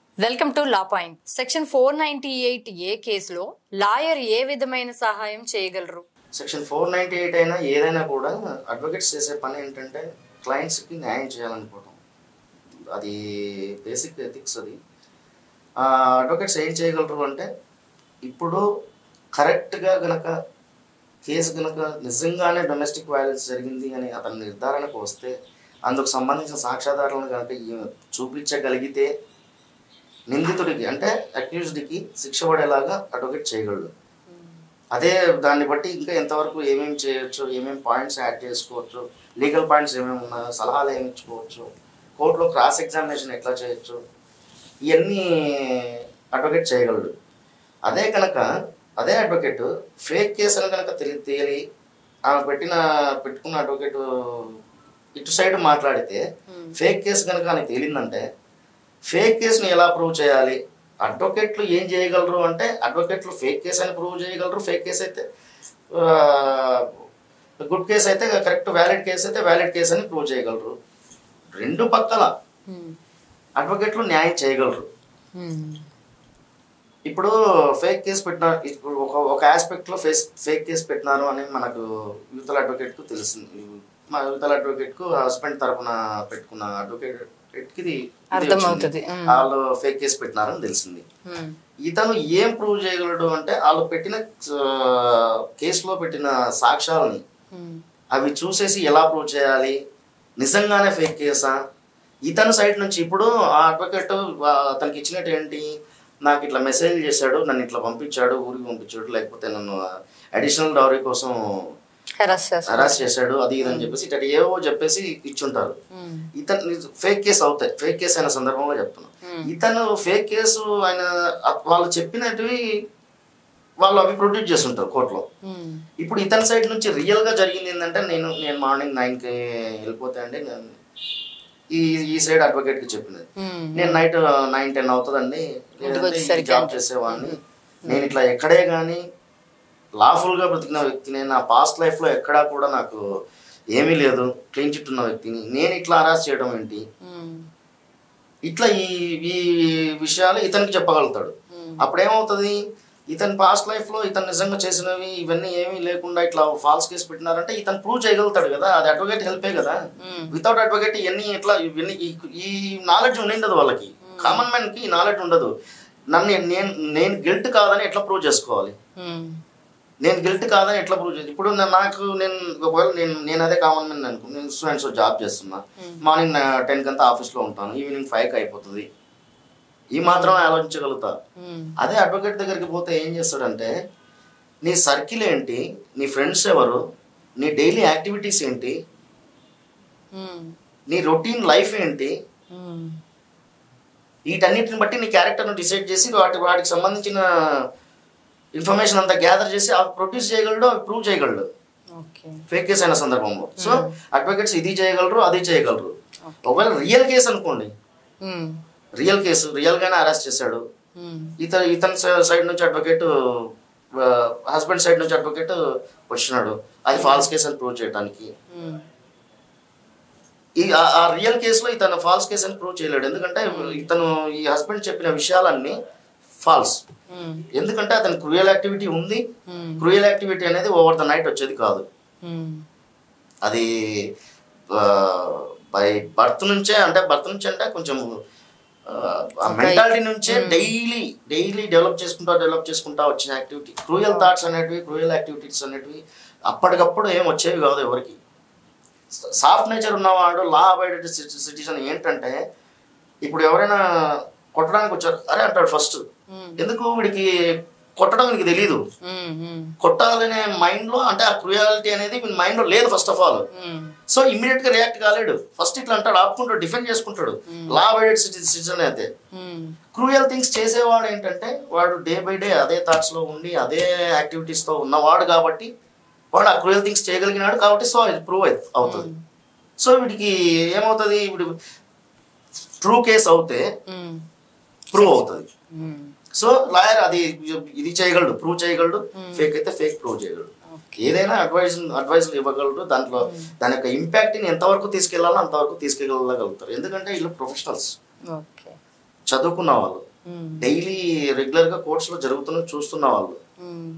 Welcome to law point section four ninety eight A కేసులో lawyer ఏ విధమైన సహాయం చేయగలరు సెక్షన్ ఫోర్ నైంటీ ఎయిట్ అయినా ఏదైనా కూడా అడ్వకేట్స్ చేసే పని ఏంటంటే క్లయింట్స్కి న్యాయం చేయాలనుకోవడం అది బేసిక్ ఎథిక్స్ అది అడ్వకేట్స్ ఏం చేయగలరు అంటే ఇప్పుడు కరెక్ట్గా గనక కేసు గనక నిజంగానే డొమెస్టిక్ వైలెన్స్ జరిగింది అని అతని నిర్ధారణకు వస్తే అందుకు సంబంధించిన సాక్ష్యాధారాలను కనుక ఈ- చూపించగలిగితే నిందితుడికి అంటే అక్యూజ్డ్కి శిక్ష పడేలాగా అడ్వకేట్ చేయగలడు అదే దాన్ని బట్టి ఇంకా ఎంతవరకు ఏమేమి చేయొచ్చు ఏమేమి పాయింట్స్ యాడ్ చేసుకోవచ్చు లీగల్ పాయింట్స్ ఏమేమి ఉన్నాయో సలహాలు ఏమి ఇచ్చుకోవచ్చు కోర్టులో క్రాస్ ఎగ్జామినేషన్ ఎట్లా చేయొచ్చు ఇవన్నీ అడ్వకేట్ చేయగలడు అదే కనుక అదే అడ్వకేట్ ఫేక్ కేసు అని కనుక తెలి తేలి ఆమె పెట్టిన పెట్టుకున్న అడ్వకేట్ ఇటు సైడ్ మాట్లాడితే ఫేక్ కేసు కనుక అని తేలిందంటే ఫేక్ కేసుని ఎలా ప్రూవ్ చేయాలి అడ్వకేట్లు ఏం చేయగలరు అంటే అడ్వకేట్లు ఫేక్ కేసు అని ప్రూవ్ చేయగలరు ఫేక్ కేసు అయితే గుడ్ కేసు అయితే కరెక్ట్ వ్యాలిడ్ కేసు అయితే వ్యాలిడ్ కేసు అని ప్రూవ్ చేయగలరు రెండు పక్కల అడ్వకేట్లు న్యాయం చేయగలరు ఇప్పుడు ఫేక్ కేసు పెట్టిన ఇప్పుడు ఒక ఒక ఆస్పెక్ట్లో ఫేస్ ఫేక్ కేసు పెట్టినారు అని మనకు యూతల అడ్వకేట్కు తెలిసింది మా యూతల అడ్వకేట్కు హస్బెండ్ తరపున పెట్టుకున్న అడ్వకేట్కి ఇది ఇది అర్థమవుతుంది. వచ్చింది. వాళ్ళు ఫేక్ కేసు పెట్టినారని తెలిసింది ఇతను ఏం ప్రూవ్ చేయగలడు అంటే వాళ్ళు పెట్టిన ఆ, కేసులో పెట్టిన సాక్ష్యాలని అవి చూసేసి ఎలా ప్రూవ్ చేయాలి నిజంగానే ఫేక్ కేసా ఇతని సైడ్ నుంచి ఇప్పుడు ఆ అడ్వకేట్ అతనికి ఇచ్చినట్టు ఏంటి నాకు ఇట్లా మెసేజ్ చేశాడు నన్ను ఇట్లా పంపించాడు ఊరికి పంపించాడు లేకపోతే నన్ను అడిషనల్ డౌరీ కోసం హెరాస్ చేస్తారు హరాస్ చేశాడు అది ఇది అని చెప్పేసి ఇట్లా ఏవో చెప్పేసి ఇచ్చుంటారు ఇతను ఫేక్ కేసు అవుతాయి ఫేక్ కేసు అయిన సందర్భంలో చెప్తున్నా ఇతను ఫేక్ కేసు ఆయన అ- వాళ్ళు చెప్పినట్టువి వాళ్ళు అవి ప్రొడ్యూస్ చేస్తుంటారు కోర్టులో ఇప్పుడు ఇతని సైడ్ నుంచి రియల్ గా జరిగింది ఏంటంటే నేను నేను మార్నింగ్ నైన్ కి వెళ్ళిపోతే అండి నేను ఈ ఈ సైడ్ అడ్వకేట్ కి చెప్పినది నేను నైట్ నైన్ టెన్ అవుతుందండి లేదంటే ఈ వచ్చేసరికి జాబ్ చేసేవాడిని నేను ఇట్లా ఎక్కడే కానీ లాఫుల్ గా బ్రతికిన వ్యక్తిని నా పాస్ట్ లైఫ్ లో ఎక్కడా కూడా నాకు ఏమీ లేదు క్లీన్ చిట్ ఉన్న వ్యక్తిని నేను ఇట్లా అరాస్ చేయడం ఏంటి ఇట్లా ఈ ఈ విషయాలు ఇతనికి చెప్పగలుగుతాడు అప్పుడు ఏమవుతుంది ఇతని పాస్ట్ లైఫ్ లో ఇతను నిజంగా చేసినవి ఇవన్నీ ఏమీ లేకుండా ఇట్లా ఫాల్స్ కేసు పెట్టినారంటే ఇతను ప్రూవ్ చేయగలుగుతాడు కదా అది అడ్వకేట్ హెల్పే కదా వితౌట్ అడ్వకేట్ ఇవన్నీ ఇట్లా ఇవన్నీ ఈ- ఈ నాలెడ్జ్ ఉండదు వాళ్ళకి కామన్ మ్యాన్ కి ఈ నాలెడ్జ్ ఉండదు నన్ను నేను నేను గిల్ట్ కాదని ఎట్లా ప్రూవ్ చేసుకోవాలి నేను గిల్ట్ కాదని ఎట్లా ప్రూవ్ చేయాలి ఇప్పుడు నా- నాకు నేను ఒకవేళ నేను నేను అదే కామన్ మ్యాన్ అనుకో నేను స్టూడెంట్స్ జాబ్ చేస్తున్నా మార్నింగ్ టెన్ కంతా ఆఫీస్లో ఉంటాను ఈవినింగ్ ఫైవ్కి అయిపోతుంది ఈ మాత్రం ఆలోచించగలుగుతా అదే అడ్వకేట్ దగ్గరికి పోతే ఏం చేస్తాడంటే నీ సర్కిల్ ఏంటి నీ ఫ్రెండ్స్ ఎవరు నీ డైలీ యాక్టివిటీస్ ఏంటి నీ రొటీన్ లైఫ్ ఏంటి వీటన్నిటిని బట్టి నీ క్యారెక్టర్ను డిసైడ్ చేసి వాటి వాటికి సంబంధించిన ఇన్ఫర్మేషన్ అంతా గ్యాదర్ చేసి అవి ప్రొడ్యూస్ చేయగలడు అవి ప్రూవ్ చేయగలడు ఓకే ఫేక్ కేసు అయిన సందర్భంలో సో అడ్వకేట్స్ ఇది చేయగలరు అది చేయగలరు ఒకవేళ రియల్ కేసు అనుకోండి రియల్ కేసు రియల్ గానే అరెస్ట్ చేశాడు ఇతను ఇతని సైడ్ నుంచి అడ్వకేట్ హస్బెండ్ సైడ్ నుంచి అడ్వకేట్ వచ్చినాడు అది ఫాల్స్ కేసు అని ప్రూవ్ చేయడానికి ఈ ఆ- ఆ రియల్ కేసులో ఇతను ఫాల్స్ కేసు అని ప్రూవ్ చేయలేడు ఎందుకంటే ఇతను ఈ హస్బెండ్ చెప్పిన విషయాలన్నీ ఫాల్స్ ఎందుకంటే అతని క్రూయల్ యాక్టివిటీ ఉంది క్రూయల్ యాక్టివిటీ అనేది ఓవర్ ద నైట్ వచ్చేది కాదు అది బై బర్త్ నుంచే అంటే బర్త్ నుంచి అంటే కొంచెం ఆ మెంటాలిటీ నుంచే డైలీ డైలీ డెవలప్ చేసుకుంటా డెవలప్ చేసుకుంటా వచ్చిన యాక్టివిటీ క్రూయల్ థాట్స్ అనేటివి క్రూయల్ యాక్టివిటీస్ అనేటివి అప్పటికప్పుడు ఏం వచ్చేవి కాదు ఎవరికి సాఫ్ట్ నేచర్ ఉన్నవాడు లా అబైడెడ్ సిటిజన్ ఏంటంటే ఇప్పుడు ఎవరైనా కొట్టడానికి వచ్చారు అరే అంటాడు ఫస్ట్ ఎందుకు వీడికి కొట్టడం వీడికి తెలియదు కొట్టాలనే మైండ్ లో అంటే ఆ క్రూయాలిటీ అనేది మైండ్ లో లేదు first of all so immediate గా రియాక్ట్ కాలేడు ఫస్ట్ ఇట్లా అంటాడు ఆపుకుంటాడు డిఫెండ్ చేసుకుంటాడు లా అబైడెడ్ సిటిజన్ అయితే క్రూయల్ థింగ్స్ చేసేవాడు ఏంటంటే వాడు డే బై డే అదే థాట్స్ లో ఉండి అదే యాక్టివిటీస్ తో ఉన్నవాడు కాబట్టి వాడు ఆ క్రూయల్ థింగ్స్ చేయగలిగినాడు కాబట్టి సో ఇది ప్రూవ్ అవుతుంది సో వీడికి ఏమవుతుంది ఇప్పుడు ట్రూ కేస్ అవుతే ప్రూవ్ అవుతుంది సో లాయర్ అది ఇది చేయగలడు ప్రూవ్ చేయగలడు ఫేక్ అయితే ఫేక్ ప్రూవ్ చేయగలడు ఏదైనా అడ్వైజ్ అడ్వైజ్ ఇవ్వగలడు దాంట్లో దాని యొక్క ఇంపాక్ట్ని ఎంతవరకు తీసుకెళ్లాలో అంతవరకు తీసుకెళ్ళగలుగుతారు ఎందుకంటే వీళ్ళు ప్రొఫెషనల్స్ ఓకే చదువుకున్న వాళ్ళు ఉమ్, డైలీ రెగ్యులర్గా కోర్ట్స్లో జరుగుతున్న చూస్తున్న వాళ్ళు ఉమ్,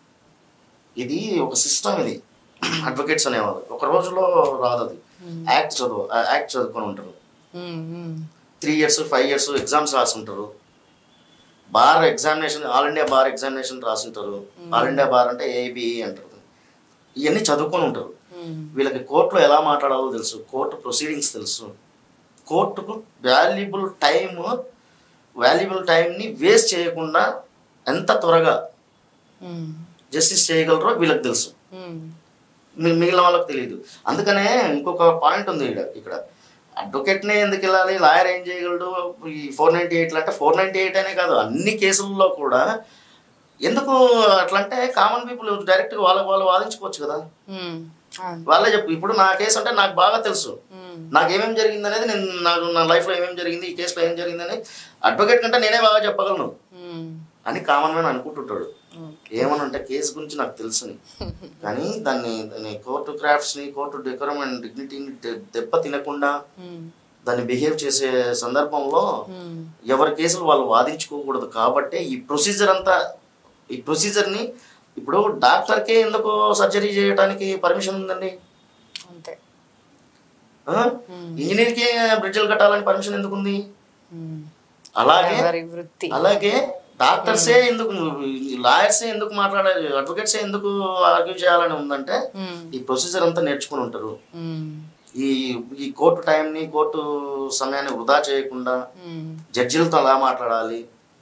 ఇది ఒక సిస్టమ్ ఇది అడ్వకేట్స్ అనేవాళ్ళు ఒక రోజులో రాదు అది యాక్ట్ చదువు యాక్ట్ చదువుకొని ఉంటారు um, um, three years five years exams రాసుంటారు bar examination all India bar examination రాసుంటారు ఆల్ ఇండియా బార్ అంటే ఏబిఈ అంటారు ఇవన్నీ చదువుకొని ఉంటారు ఉమ్, వీళ్ళకి కోర్టులో ఎలా మాట్లాడాలో తెలుసు కోర్టు ప్రొసీడింగ్స్ తెలుసు కోర్టుకు వాల్యుబుల్ టైం వాల్యుబుల్ టైంని వేస్ట్ చేయకుండా ఎంత త్వరగా ఉమ్, జస్టిస్ చేయగలరో వీళ్ళకి తెలుసు ఉమ్, మీ- మిగిలిన వాళ్ళకి తెలియదు అందుకనే ఇంకొక పాయింట్ ఉంది ఇక్కడ ఇక్కడ అడ్వకేట్నే ఎందుకు వెళ్ళాలి లాయర్ ఏం చేయగలడు ఈ ఫోర్ నైంటీ ఎయిట్లు అంటే ఫోర్ నైంటీ ఎయిట్ అనే కాదు అన్ని కేసుల్లో కూడా ఎందుకు అట్లా అంటే కామన్ పీపుల్ డైరెక్ట్గా వాళ్ళకి వాళ్ళు వాదించుకోవచ్చు కదా ఉమ్, అవును. వాళ్ళే చెప్పు ఇప్పుడు నా కేసు అంటే నాకు బాగా తెలుసు ఉమ్, నాకు ఏమేమి జరిగింది అనేది నేను నాకు నా లైఫ్లో ఏమేమి జరిగింది ఈ కేసులో ఏం జరిగిందని అడ్వకేట్ కంటే నేనే బాగా చెప్పగలను ఉమ్, అని కామన్ మ్యాన్ అనుకుంటుంటాడు ఉమ్, ఏమనంటే కేసు గురించి నాకు తెలుసుని కానీ దాన్ని దాన్ని కోర్టు క్రాఫ్ట్స్ని కోర్టు డెకోరం అండ్ డిగ్నిటీని దె- దెబ్బ తినకుండా ఉమ్, దాన్ని బిహేవ్ చేసే సందర్భంలో ఉమ్, ఎవరి కేసులు వాళ్ళు వాదించుకోకూడదు కాబట్టి ఈ ప్రొసీజర్ అంతా ఈ ప్రొసీజర్ని ఇప్పుడు డాక్టర్కే ఎందుకు సర్జరీ చేయడానికి పర్మిషన్ ఉందండి అంతే ఆ? ఇంజనీర్కి బ్రిడ్జ్లు కట్టాలని పర్మిషన్ ఎందుకు ఉంది ఉమ్, అలాగే ఎవరి వృత్తి అలాగే డాక్టర్సే ఎందుకు లాయర్సే ఎందుకు మాట్లాడాలి అడ్వకేట్సే ఎందుకు ఆర్గ్యూ చేయాలని ఉందంటే ఉమ్, ఈ ప్రొసీజర్ అంతా నేర్చుకుని ఉంటారు ఉమ్, ఈ ఈ కోర్టు టైంని కోర్టు సమయాన్ని వృధా చేయకుండా ఉమ్, జడ్జిలతో ఎలా మాట్లాడాలి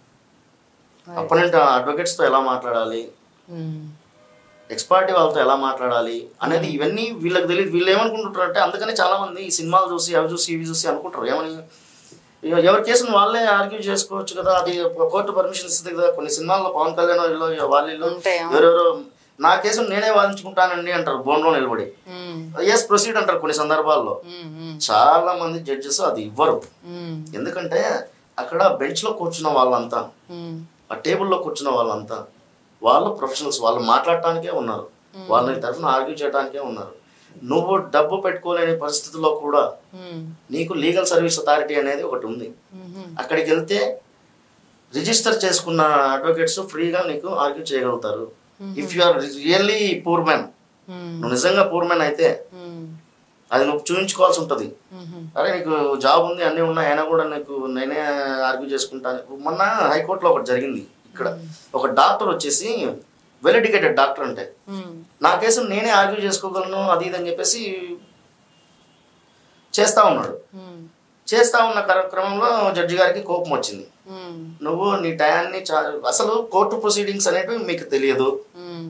అపోనెంట్ అడ్వకేట్స్తో ఎలా మాట్లాడాలి ఉమ్, ఎక్స్పర్టీ వాళ్ళతో ఎలా మాట్లాడాలి అనేది ఇవన్నీ వీళ్ళకి తెలియదు వీళ్ళు ఏమనుకుంటుంటారు అంటే అందుకని చాలా మంది ఈ సినిమాలు చూసి అవి చూసి ఇవి చూసి అనుకుంటారు ఏమని ఇక ఎవరి కేసును వాళ్ళే ఆర్గ్యూ చేసుకోవచ్చు కదా అది కోర్టు పర్మిషన్ ఇస్తుంది కదా కొన్ని సినిమాల్లో పవన్ కళ్యాణ్ వీళ్ళు వాళ్ళు ఉంటాయి, అవును. ఎవరెవరో నా కేసును నేనే వాదించుకుంటానండి అంటారు బోన్లో నిలబడి ఉమ్, ఎస్ ప్రొసీడ్ అంటారు కొన్ని సందర్భాల్లో ఉమ్, ఉమ్, చాలా మంది జడ్జెస్ అది ఇవ్వరు ఉమ్, ఎందుకంటే అక్కడ బెంచ్లో కూర్చున్న వాళ్ళంతా ఉమ్, ఆ టేబుల్లో కూర్చున్న వాళ్ళంతా వాళ్ళు ప్రొఫెషనల్స్ వాళ్ళు మాట్లాడటానికే ఉన్నారు వాళ్ళని తరఫున ఆర్గ్యూ చేయడానికే ఉన్నారు నువ్వు డబ్బు పెట్టుకోలేని పరిస్థితుల్లో కూడా ఉమ్, నీకు లీగల్ సర్వీస్ అథారిటీ అనేది ఒకటి ఉంది ఉమ్, అక్కడికి వెళ్తే రిజిస్టర్ చేసుకున్న అడ్వకేట్స్ ఫ్రీగా నీకు ఆర్గ్యూ చేయగలుగుతారు if you are really poor man um, నువ్వు నిజంగా పూర్ మ్యాన్ అయితే ఉమ్, అది నువ్వు చూపించుకోవాల్సి ఉంటుంది ఉమ్, అరే నీకు జాబ్ ఉంది అన్నీ ఉన్నాయి అయినా కూడా నీకు నేనే ఆర్గ్యూ చేసుకుంటాను మొన్న హైకోర్టులో ఒకటి జరిగింది ఇక్కడ ఒక డాక్టర్ వచ్చేసి వెల్ ఎడ్యుకేటెడ్ డాక్టర్ అంటే ఉమ్, నా కేసు నేనే ఆర్గ్యూ చేసుకోగలను అది ఇది అని చెప్పేసి చేస్తా ఉన్నాడు ఉమ్, చేస్తా ఉన్న క్ర- క్రమంలో జడ్జి గారికి కోపం వచ్చింది ఉమ్, నువ్వు నీ టయాన్ని చా- అసలు కోర్టు ప్రొసీడింగ్స్ అనేవి మీకు తెలియదు ఉమ్,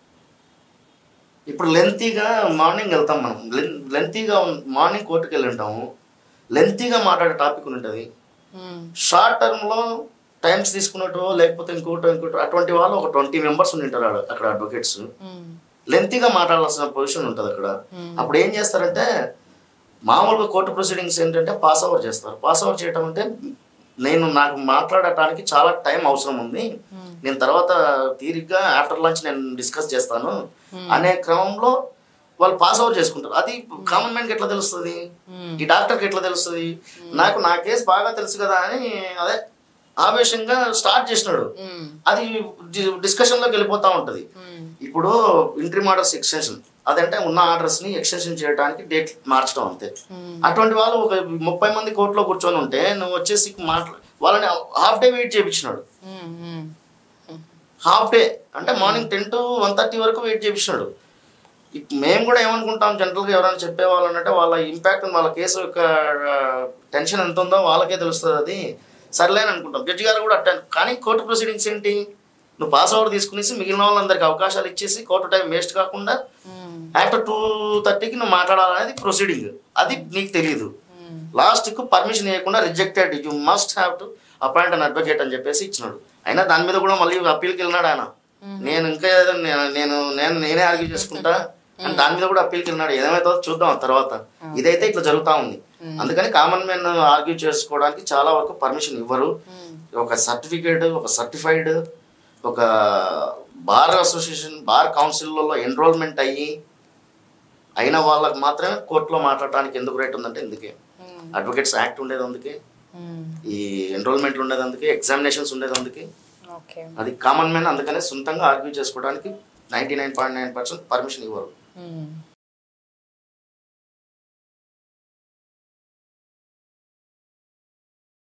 ఇప్పుడు లెంతీగా మార్నింగ్ వెళ్తాం మనం లెంతీగా మార్నింగ్ కోర్టుకి వెళ్ళి ఉంటాము లెంతీగా మాట్లాడే టాపిక్ ఉంటుంది ఉమ్, షార్ట్ టర్మ్లో టైమ్స్ తీసుకున్నట్టు లేకపోతే ఇంకోటో ఇంకోటో అటువంటి వాళ్ళు ఒక ట్వంటీ మెంబర్స్ ఉంటారు ఆడ- అక్కడ అడ్వకేట్స్ ఉమ్, లెంతీగా మాట్లాడాల్సిన పొజిషన్ ఉంటుంది అక్కడ Hmm. అప్పుడు ఏం చేస్తారంటే మామూలుగా కోర్టు ప్రొసీడింగ్స్ ఏంటంటే పాస్ ఓవర్ చేస్తారు పాస్ ఓవర్ చేయడం అంటే నేను నాకు మాట్లాడటానికి చాలా టైం అవసరం ఉంది Hmm. నేను తర్వాత తీరిగ్గా ఆఫ్టర్ లంచ్ నేను డిస్కస్ చేస్తాను అనే క్రమంలో వాళ్ళు పాస్ ఓవర్ చేసుకుంటారు అది కామన్ మ్యాన్కి ఎట్లా తెలుస్తుంది ఉమ్, ఈ డాక్టర్కి ఎట్లా తెలుస్తుంది నాకు నా కేసు బాగా తెలుసు కదా అని అదే ఆవేశంగా స్టార్ట్ చేసినాడు ఉమ్, అది డి- డిస్కషన్లోకి వెళ్ళిపోతూ ఉంటుంది ఉమ్, ఇప్పుడు ఇంట్రీ ఆర్డర్స్ ఎక్స్టెన్షన్ అదంటే ఉన్న ఆర్డర్స్ ని ఎక్స్టెన్షన్ చేయడానికి డేట్ మార్చడం అంతే ఉమ్, అటువంటి వాళ్ళు ఒక ముప్పై మంది కోర్టులో కూర్చొని ఉంటే నువ్వు వచ్చేసి మాట్లా వాళ్ళని హాఫ్ డే వెయిట్ చేయించినాడు ఉమ్, ఉమ్, హాఫ్ డే అంటే morning ten to one thirty వరకు వెయిట్ చేయించినాడు ఇప్ మేము కూడా ఏమనుకుంటాం జనరల్గా ఎవరైనా చెప్పేవాళ్ళు అంటే వాళ్ళ ఇంపాక్ట్ వాళ్ళ కేసు యొక్క టెన్షన్ ఎంత ఉందో వాళ్ళకే తెలుస్తుంది అది సర్లే అని అనుకుంటాం జడ్జి గారు కూడా అట్ట కానీ కోర్టు ప్రొసీడింగ్స్ ఏంటి నువ్వు పాస్ ఓవర్ తీసుకునేసి మిగిలిన వాళ్ళందరికీ అవకాశాలు ఇచ్చేసి కోర్టు టైం వేస్ట్ కాకుండా ఉమ్, ఆఫ్టర్ టూ థర్టీకి నువ్వు మాట్లాడాలనేది ప్రొసీడింగ్ అది నీకు తెలియదు ఉమ్, లాస్ట్కు పర్మిషన్ ఇవ్వకుండా rejected you must have to appoint an advocate అని చెప్పేసి ఇచ్చినాడు అయినా దాని మీద కూడా మళ్ళీ అప్పీల్కి వెళ్ళినాడు ఆయన నేను ఇంకా ఏదో నేను నేను నేను నేనే ఆర్గ్యూ చేసుకుంటా అని దాని మీద కూడా అప్పీల్కి వెళ్ళినాడు ఏదేమైతే చూద్దాం ఆ తర్వాత ఇదైతే ఇట్లా జరుగుతూ ఉంది అందుకని కామన్ మెన్ ఆర్గ్యూ చేసుకోవడానికి చాలా వరకు పర్మిషన్ ఇవ్వరు ఉమ్, ఒక సర్టిఫికేట్ ఒక సర్టిఫైడ్ ఒక బార్ అసోసియేషన్ బార్ కౌన్సిల్లో ఎన్రోల్మెంట్ అయ్యి అయిన వాళ్ళకి మాత్రమే కోర్టులో మాట్లాడటానికి ఎందుకు రైట్ ఉందంటే ఎందుకే ఉమ్, అడ్వకేట్స్ యాక్ట్ ఉండేది అందుకే ఈ ఎన్రోల్మెంట్లు ఉండేది అందుకే ఎగ్జామినేషన్స్ ఉండేది అందుకే ఓకే అది కామన్ మ్యాన్ అందుకనే సొంతంగా ఆర్గ్యూ చేసుకోవడానికి ninety nine point nine percent permission ఇవ్వరు మ్మ్.